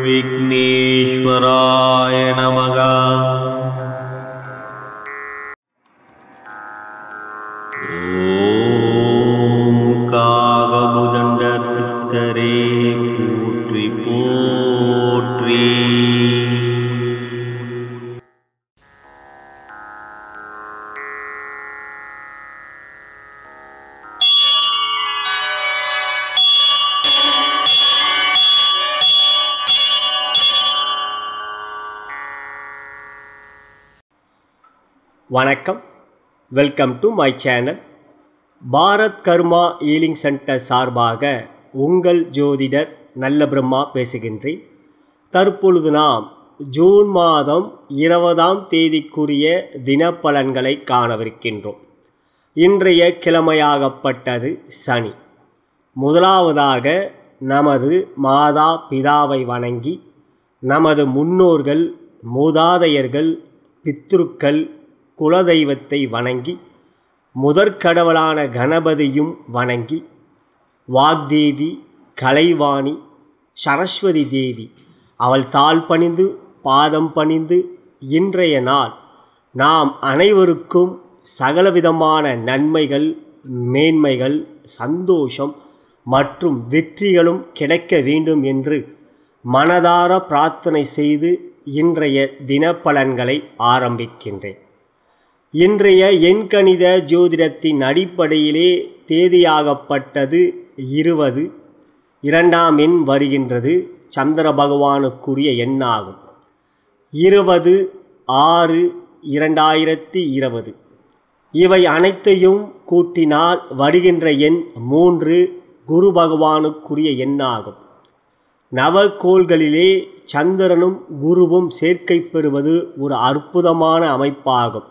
विघ्नेश्वराय नमः ॐ कावमुदण्डसिद्धरे पोट्रि पोट्रि வணக்கம் welcome to my channel Bharat Karma healing centre சார்பாக உங்கள் ஜோதிடர் நல்ல பிரம்மா பேசுகின்றேன் தற்பொழுது நாம் ஜூன் மாதம் இருபதாம் தேதிக்குரிய தினப்பலன்களை காணவிருக்கின்றோம் இன்றைய கிழமையாகப்பட்டது சனி முதலாவதாக நமது மாதா பிதாவை வணங்கி நமது முன்னோர்கள் மூதாதையர்கள் பித்ருக்கள் குலதெய்வத்தை வணங்கி முதற்கடவுளான கணபதியும் வணங்கி வாக்தேவி கலைவாணி சரஸ்வதி தேவி அவள் தாழ் பணிந்து பாதம் பணிந்து இன்றைய நாள் நாம் அனைவருக்கும் சகலவிதமான நன்மைகள் மேன்மைகள் சந்தோஷம் மற்றும் வெற்றிகளும் கிடைக்க வேண்டும் என்று மனதார பிரார்த்தனை செய்து இன்றைய தினப்பலன்களை ஆரம்பிக்கின்றேன் இன்றைய எண்கணித ஜோதிடத்தின் அடிப்படையிலே தேதியாகப்பட்டது இருபது இரண்டாம் எண் வருகின்றது சந்திர பகவானுக்குரிய எண்ணாகும் இருபது ஆறு இரண்டாயிரத்தி இருபது இவை அனைத்தையும் கூட்டினால் வருகின்ற எண் மூன்று குரு பகவானுக்குரிய எண்ணாகும் நவக்கோள்களிலே சந்திரனும் குருவும் சேர்க்கை பெறுவது ஒரு அற்புதமான அமைப்பாகும்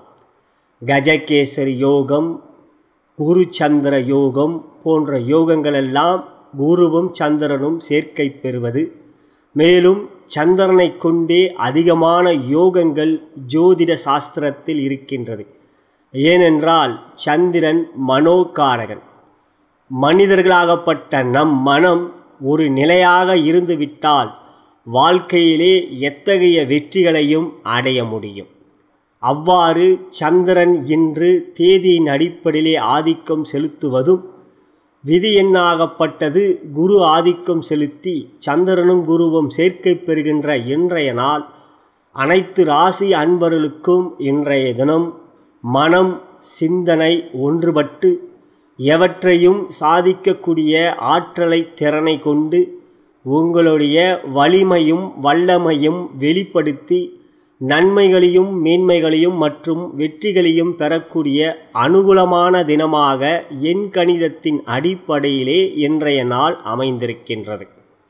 கஜகேசரி யோகம் குரு சந்திர யோகம் போன்ற யோகங்களெல்லாம் குருவும் சந்திரனும் சேர்க்கை பெறுவது மேலும் சந்திரனை கொண்டே அதிகமான யோகங்கள் ஜோதிட சாஸ்திரத்தில் இருக்கின்றது ஏனென்றால் சந்திரன் மனோகாரகன் மனிதர்களாகப்பட்ட நம் மனம் ஒரு நிலையாக இருந்துவிட்டால் வாழ்க்கையிலே எத்தகைய வெற்றிகளையும் அடைய முடியும் அவ்வாறு சந்திரன் இன்று தேதியின் அடிப்படையிலே ஆதிக்கம் செலுத்துவதும் விதி எண்ணாகப்பட்டது குரு ஆதிக்கம் செலுத்தி சந்திரனும் குருவும் சேர்க்கை பெறுகின்ற இன்றைய நாள் அனைத்து ராசி அன்பர்களுக்கும் இன்றைய தினம் மனம் சிந்தனை ஒன்றுபட்டு எவற்றையும் சாதிக்கக்கூடிய ஆற்றலை திறனை கொண்டு உங்களுடைய வலிமையும் வல்லமையும் வெளிப்படுத்தி நன்மைகளையும் மேன்மைகளையும் மற்றும் வெற்றிகளையும் பெறக்கூடிய அனுகூலமான தினமாக எண் கணிதத்தின் அடிப்படையிலே இன்றைய நாள் அமைந்திருக்கின்றது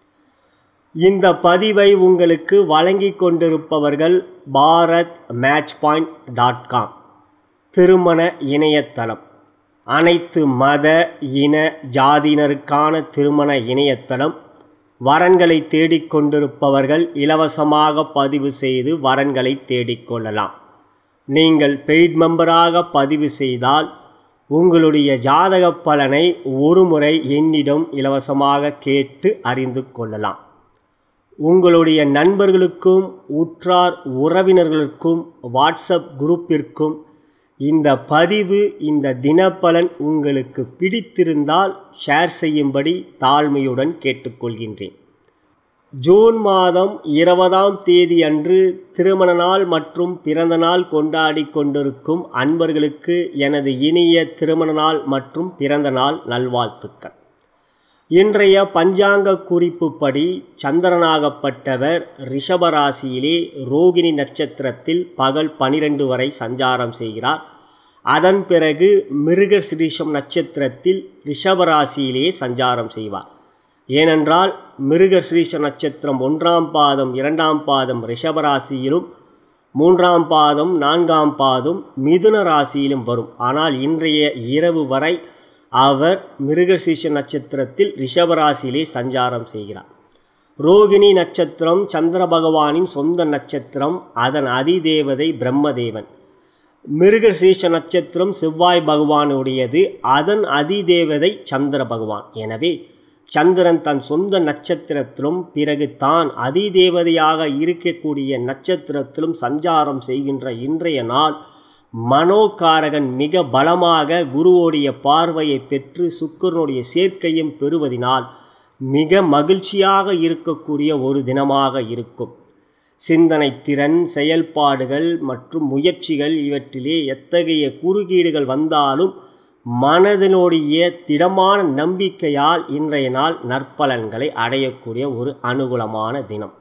இந்த பதிவை உங்களுக்கு வழங்கிக் கொண்டிருப்பவர்கள் Bharat match point dot com திருமண இணையதளம் அனைத்து மத இன ஜாதியினருக்கான திருமண இணையதளம் வரன்களை தேடிக்கொண்டிருப்பவர்கள் இலவசமாக பதிவு செய்து வரன்களை தேடிக்கொள்ளலாம் நீங்கள் பெய்ட் மெம்பராக பதிவு செய்தால் உங்களுடைய ஜாதக பலனை ஒரு முறை என்னிடம் இலவசமாக கேட்டு அறிந்து கொள்ளலாம் உங்களுடைய நண்பர்களுக்கும் உற்றார் உறவினர்களுக்கும் வாட்ஸ்அப் குரூப்பிற்கும் இந்த பதிவு இந்த தினப்பலன் உங்களுக்கு பிடித்திருந்தால் ஷேர் செய்யும்படி தாழ்மையுடன் கேட்டுக்கொள்கின்றேன் ஜூன் மாதம் இருபதாம் தேதி அன்று திருமண நாள் மற்றும் பிறந்த நாள் கொண்டாடி கொண்டிருக்கும் அன்பர்களுக்கு எனது இனிய திருமண நாள் மற்றும் பிறந்த நாள் நல்வாழ்த்துக்கள் இன்றைய பஞ்சாங்க குறிப்புப்படி சந்திரனாகப்பட்டவர் ரிஷபராசியிலே ரோகிணி நட்சத்திரத்தில் பகல் பனிரெண்டு வரை சஞ்சாரம் செய்கிறார் அதன் பிறகு மிருக சிரீஷம் நட்சத்திரத்தில் ரிஷபராசியிலே சஞ்சாரம் செய்வார் ஏனென்றால் மிருக சிரீஷ நட்சத்திரம் ஒன்றாம் பாதம் இரண்டாம் பாதம் ரிஷபராசியிலும் மூன்றாம் பாதம் நான்காம் பாதம் மிதுன ராசியிலும் வரும் ஆனால் இன்றைய இரவு வரை அவர் மிருகசீஷ நட்சத்திரத்தில் ரிஷபராசியிலே சஞ்சாரம் செய்கிறார் ரோகிணி நட்சத்திரம் சந்திர பகவானின் சொந்த நட்சத்திரம் அதன் அதிதேவதை பிரம்மதேவன் மிருகசீஷ நட்சத்திரம் செவ்வாய் பகவானுடையது அதன் அதிதேவதை சந்திர பகவான் எனவே சந்திரன் தன் சொந்த நட்சத்திரத்திலும் பிறகு தான் அதிதேவதையாக இருக்கக்கூடிய நட்சத்திரத்திலும் சஞ்சாரம் செய்கின்ற இன்றைய நாள் மனோகாரகன் மிக பலமாக குருவோடைய பார்வையை பெற்று சுக்கரனுடைய சேர்க்கையும் பெறுவதினால் மிக மகிழ்ச்சியாக இருக்கக்கூடிய ஒரு தினமாக இருக்கும் சிந்தனை திறன் செயல்பாடுகள் மற்றும் முயற்சிகள் இவற்றிலே எத்தகைய குறுக்கீடுகள் வந்தாலும் மனதினுடைய திடமான நம்பிக்கையால் இன்றைய நாள் நற்பலன்களை அடையக்கூடிய ஒரு அனுகூலமான தினம்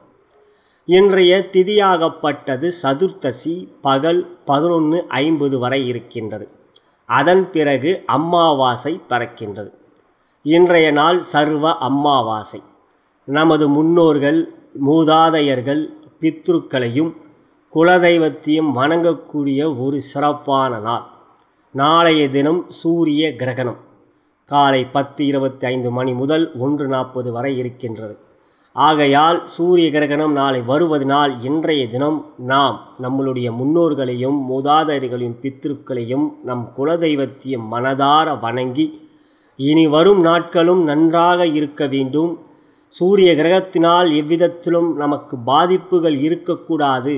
இன்றைய திதியாகப்பட்டது சதுர்த்தசி பகல் பதினொன்று ஐம்பது வரை இருக்கின்றது அதன் பிறகு அம்மாவாசை பறக்கின்றது இன்றைய நாள் சர்வ அம்மாவாசை நமது முன்னோர்கள் மூதாதையர்கள் பித்ருக்களையும் குலதெய்வத்தையும் வணங்கக்கூடிய ஒரு சிறப்பான நாள் நாளைய தினம் சூரிய கிரகணம் காலை பத்து இருபத்தி ஐந்து மணி முதல் ஒன்று நாற்பது வரை இருக்கின்றது ஆகையால் சூரிய கிரகணம் நாளை வருவதனால் இன்றைய தினம் நாம் நம்மளுடைய முன்னோர்களையும் மூதாதையர்களையும் பித்ருக்களையும் நம் குலதெய்வத்தையும் மனதார வணங்கி இனி வரும் நாட்களும் நன்றாக இருக்க வேண்டும் சூரிய கிரகத்தினால் எவ்விதத்திலும் நமக்கு பாதிப்புகள் இருக்கக்கூடாது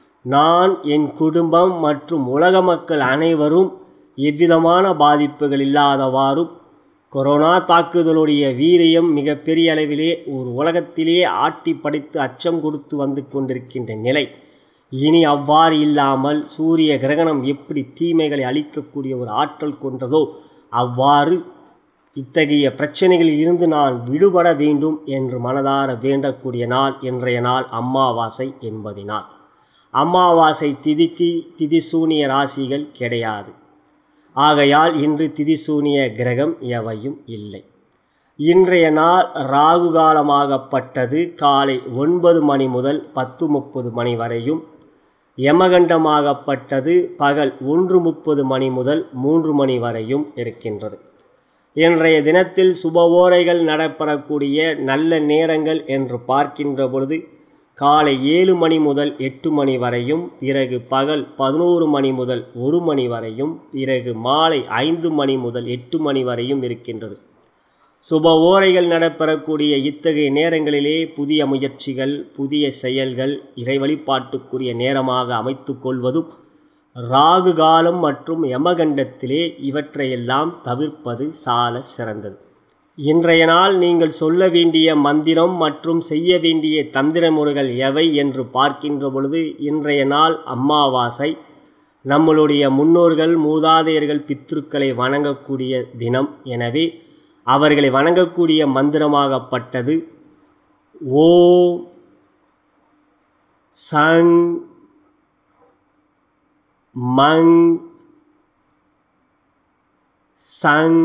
நான் என் குடும்பம் மற்றும் உலக மக்கள் அனைவரும் எவ்விதமான பாதிப்புகள் இல்லாதவாறும் கொரோனா தாக்குதலுடைய வீரியம் மிகப்பெரிய அளவிலே ஒரு உலகத்திலே ஆட்டி படைத்து அச்சம் கொடுத்து வந்து கொண்டிருக்கின்ற நிலை இனி அவ்வாறு இல்லாமல் சூரிய கிரகணம் எப்படி தீமைகளை அளிக்கக்கூடிய ஒரு ஆற்றல் கொண்டதோ அவ்வாறு இத்தகைய பிரச்சனைகளில் இருந்து நான் விடுபட வேண்டும் என்று மனதார வேண்டக்கூடிய நாள் இன்றைய நாள் அமாவாசை என்பதினால் அமாவாசை திதிக்கு திதிசூனிய ராசிகள் கிடையாது ஆகையால் இன்று திதிசூனிய கிரகம் எவையும் இல்லை இன்றைய நாள் ராகு காலமாகப்பட்டது காலை ஒன்பது மணி முதல் பத்து முப்பது மணி வரையும் யமகண்டமாகப்பட்டது பகல் ஒன்று முப்பது மணி முதல் மூன்று மணி வரையும் இருக்கின்றது இன்றைய தினத்தில் சுபவோரைகள் நடைபெறக்கூடிய நல்ல நேரங்கள் என்று பார்க்கின்ற பொழுது காலை ஏழு மணி முதல் எட்டு மணி வரையும் பிறகு பகல் பதினோரு மணி முதல் ஒரு மணி வரையும் பிறகு மாலை ஐந்து மணி முதல் எட்டு மணி வரையும் இருக்கின்றது சுப ஓரைகள் நடைபெறக்கூடிய இத்தகைய நேரங்களிலே புதிய முயற்சிகள் புதிய செயல்கள் இறை வழிபாட்டுக்குரிய நேரமாக அமைத்துக் கொள்வதும் ராகு காலம் மற்றும் யமகண்டத்திலே இவற்றையெல்லாம் தவிர்ப்பது சால சிறந்தது இன்றைய நாள் நீங்கள் சொல்ல வேண்டிய மந்திரம் மற்றும் செய்ய வேண்டிய தந்திர முறைகள் எவை என்று பார்க்கின்ற பொழுது இன்றைய நாள் அமாவாசை நம்மளுடைய முன்னோர்கள் மூதாதையர்கள் பித்ருக்களை வணங்கக்கூடிய தினம் எனவே அவர்களை வணங்கக்கூடிய மந்திரமாகப்பட்டது ஓம் சங் மங் சங்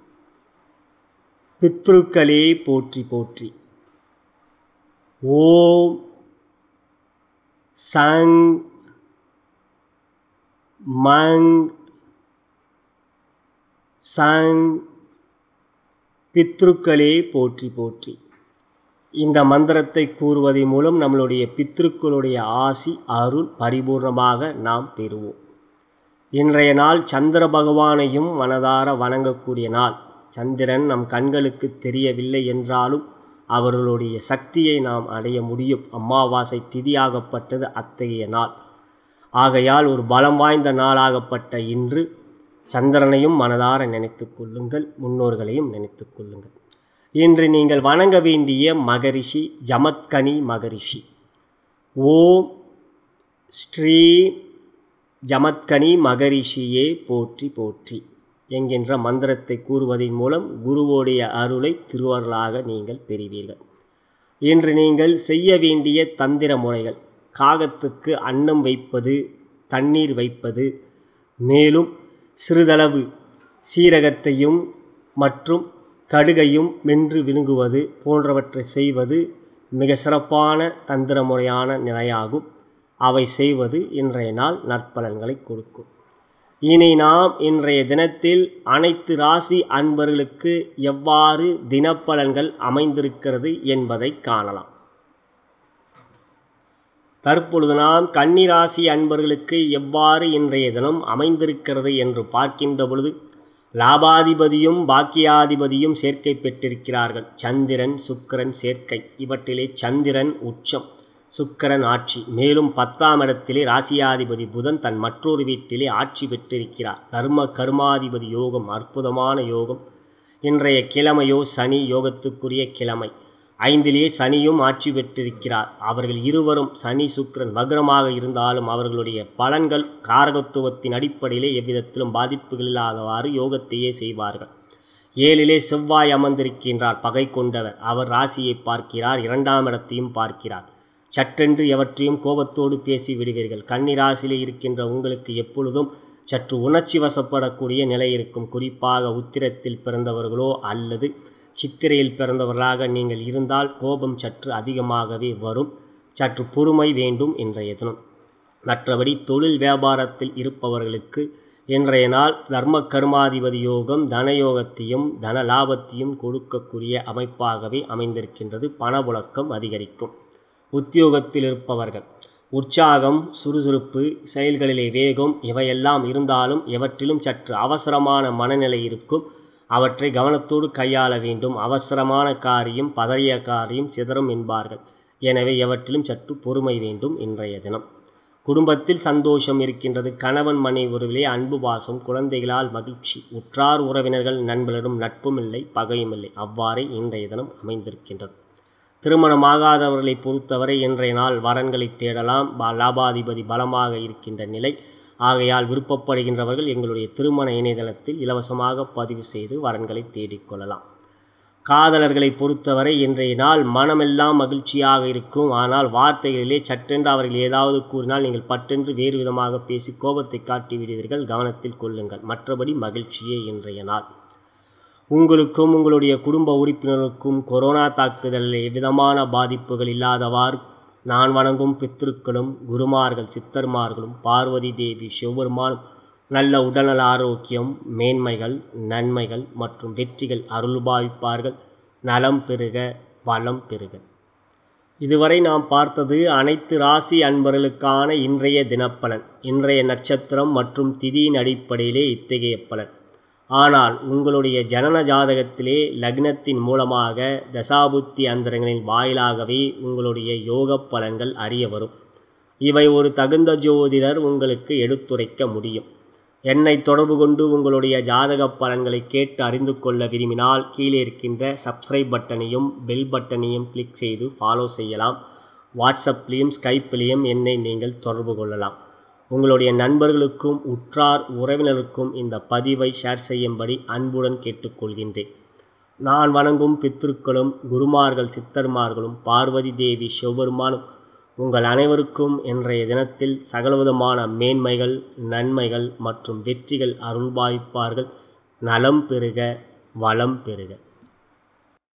பித்ருக்களே போற்றி போற்றி ஓம் சங் மங் சங் பித்ருக்களே போற்றி போற்றி இந்த மந்திரத்தை கூறுவதன் மூலம் நம்மளுடைய பித்ருக்களுடைய ஆசி அருள் பரிபூர்ணமாக நாம் பெறுவோம் இன்றைய நாள் சந்திர பகவானையும் மனதார வணங்கக்கூடிய நாள் சந்திரன் நம் கண்களுக்கு தெரியவில்லை என்றாலும் அவர்களுடைய சக்தியை நாம் அடைய முடியும் அமாவாசை திதியாகப்பட்டது அத்தகைய நாள் ஆகையால் ஒரு பலம் வாய்ந்த நாளாகப்பட்ட இன்று சந்திரனையும் மனதார நினைத்துக் கொள்ளுங்கள் முன்னோர்களையும் நினைத்துக் கொள்ளுங்கள் இன்று நீங்கள் வணங்க வேண்டிய மகரிஷி ஜமத்கனி மகரிஷி ஓம் ஸ்ரீ ஜமத்கனி மகரிஷியே போற்றி போற்றி என்கின்ற மந்திரத்தை கூறுவதன் மூலம் குருவோடைய அருளை திருவருளாக நீங்கள் பெறுவீர்கள் இன்று நீங்கள் செய்ய வேண்டிய தந்திர முறைகள் காகத்துக்கு அன்னம் வைப்பது தண்ணீர் வைப்பது மேலும் சிறிதளவு சீரகத்தையும் மற்றும் கடுகையும் மென்று விழுங்குவது போன்றவற்றை செய்வது மிக சிறப்பான தந்திர முறையான நிலையாகும் அவை செய்வது இன்றைய நாள் நற்பலன்களை கொடுக்கும் இனி நாம் இன்றைய தினத்தில் அனைத்து ராசி அன்பர்களுக்கு எவ்வாறு தினப்பலன்கள் அமைந்திருக்கிறது என்பதை காணலாம் தற்பொழுது நாம் கன்னிராசி அன்பர்களுக்கு எவ்வாறு இன்றைய தினம் அமைந்திருக்கிறது என்று பார்க்கின்ற பொழுது லாபாதிபதியும் பாக்கியாதிபதியும் சேர்க்கை பெற்றிருக்கிறார்கள் சந்திரன் சுக்கிரன் சேர்க்கை இவற்றிலே சந்திரன் உச்சம் சுக்கிரன் ஆட்சி மேலும் பத்தாம் இடத்திலே ராசியாதிபதி புதன் தன் மற்றொரு வீட்டிலே ஆட்சி பெற்றிருக்கிறார் தர்ம கர்மாதிபதி யோகம் அற்புதமான யோகம் இன்றைய கிழமையோ சனி யோகத்துக்குரிய கிழமை ஐந்திலே சனியும் ஆட்சி பெற்றிருக்கிறார் அவர்கள் இருவரும் சனி சுக்கிரன் வக்ரமாக இருந்தாலும் அவர்களுடைய பலன்கள் காரகத்துவத்தின் அடிப்படையிலே எவ்விதத்திலும் பாதிப்புகள் இல்லாதவாறு யோகத்தையே செய்வார்கள் ஏழிலே செவ்வாய் அமர்ந்திருக்கின்றார் பகை கொண்டவர் அவர் ராசியை பார்க்கிறார் இரண்டாம் இடத்தையும் பார்க்கிறார் சற்றென்று எவற்றையும் கோபத்தோடு பேசி விடுவீர்கள் கன்னிராசியிலே இருக்கின்ற உங்களுக்கு எப்பொழுதும் சற்று உணர்ச்சி வசப்படக்கூடிய நிலை இருக்கும் குறிப்பாக உத்திரத்தில் பிறந்தவர்களோ அல்லது சித்திரையில் பிறந்தவர்களாக நீங்கள் இருந்தால் கோபம் சற்று அதிகமாகவே வரும் சற்று பொறுமை வேண்டும் இன்றைய தினம் மற்றபடி தொழில் வியாபாரத்தில் இருப்பவர்களுக்கு இன்றைய நாள் தர்ம கர்மாதிபதி யோகம் தனயோகத்தையும் தன லாபத்தையும் கொடுக்கக்கூடிய அமைப்பாகவே அமைந்திருக்கின்றது பணப்புழக்கம் அதிகரிக்கும் உத்தியோகத்தில் இருப்பவர்கள் உற்சாகம் சுறுசுறுப்பு செயல்களிலே வேகம் இவையெல்லாம் இருந்தாலும் எவற்றிலும் சற்று அவசரமான மனநிலை இருக்கும் அவற்றை கவனத்தோடு கையாள வேண்டும் அவசரமான காரியம் பதறிய காரியம் சிதறும் என்பார்கள் எனவே எவற்றிலும் சற்று பொறுமை வேண்டும் இன்றைய தினம் குடும்பத்தில் சந்தோஷம் இருக்கின்றது கணவன் மனைவி உறவிலே அன்பு பாசம் குழந்தைகளால் மகிழ்ச்சி உற்றார் உறவினர்கள் நண்பர்களிடம் நட்பும் இல்லை பகையும் இல்லை அவ்வாறே இன்றைய தினம் அமைந்திருக்கின்றது திருமணமாகாதவர்களை பொறுத்தவரை இன்றைய நாள் வரன்களை தேடலாம் லாபாதிபதி பலமாக இருக்கின்ற நிலை ஆகையால் விருப்பப்படுகின்றவர்கள் எங்களுடைய திருமண இணையதளத்தில் இலவசமாக பதிவு செய்து வரன்களை தேடிக்கொள்ளலாம் காதலர்களை பொறுத்தவரை இன்றைய நாள் மனமெல்லாம் மகிழ்ச்சியாக இருக்கும் ஆனால் வார்த்தைகளிலே சற்றென்று அவர்கள் ஏதாவது கூறினால் நீங்கள் பட்டென்று வேறு விதமாக பேசி கோபத்தை காட்டி விடுவீர்கள் கவனத்தில் கொள்ளுங்கள் மற்றபடி மகிழ்ச்சியே இன்றைய நாள் உங்களுக்கும் உங்களுடைய குடும்ப உறுப்பினருக்கும் கொரோனா தாக்குதலில் எவ்விதமான பாதிப்புகள் இல்லாதவாறு நான் வணங்கும் பித்திருக்களும் குருமார்கள் சித்தர்மார்களும் பார்வதி தேவி சிவபெருமானும் நல்ல உடல்நல ஆரோக்கியம் மேன்மைகள் நன்மைகள் மற்றும் வெற்றிகள் அருள்பாவிப்பார்கள் நலம் பெறுக வளம் பெறுக இதுவரை நாம் பார்த்தது அனைத்து ராசி அன்பர்களுக்கான இன்றைய தினப்பலன் இன்றைய நட்சத்திரம் மற்றும் திதியின் அடிப்படையிலே இத்தகைய பலன் ஆனால் உங்களுடைய ஜனன ஜாதகத்திலே லக்னத்தின் மூலமாக தசாபுத்தி அந்தரங்களின் வாயிலாகவே உங்களுடைய யோக பலன்கள் அறிய வரும் இவை ஒரு தகுந்த ஜோதிடர் உங்களுக்கு எடுத்துரைக்க முடியும் என்னை தொடர்பு கொண்டு உங்களுடைய ஜாதக பலன்களை கேட்டு அறிந்து கொள்ள விரும்பினால் கீழே இருக்கின்ற சப்ஸ்கிரைப் பட்டனையும் பெல் பட்டனையும் கிளிக் செய்து ஃபாலோ செய்யலாம் வாட்ஸ்அப்லேயும் ஸ்கைப்லேயும் என்னை நீங்கள் தொடர்பு கொள்ளலாம் உங்களுடைய நண்பர்களுக்கும் உற்றார் உறவினருக்கும் இந்த பதிவை ஷேர் செய்யும்படி அன்புடன் கேட்டுக்கொள்கின்றேன் நான் வணங்கும் பித்திருக்களும் குருமார்கள் சித்தர்மார்களும் பார்வதி தேவி சிவபெருமானும் உங்கள் அனைவருக்கும் இன்றைய தினத்தில் சகலவிதமான மேன்மைகள் நன்மைகள் மற்றும் வெற்றிகள் அருள்பாய்ப்பார்கள் நலம் பெறுக வளம் பெறுக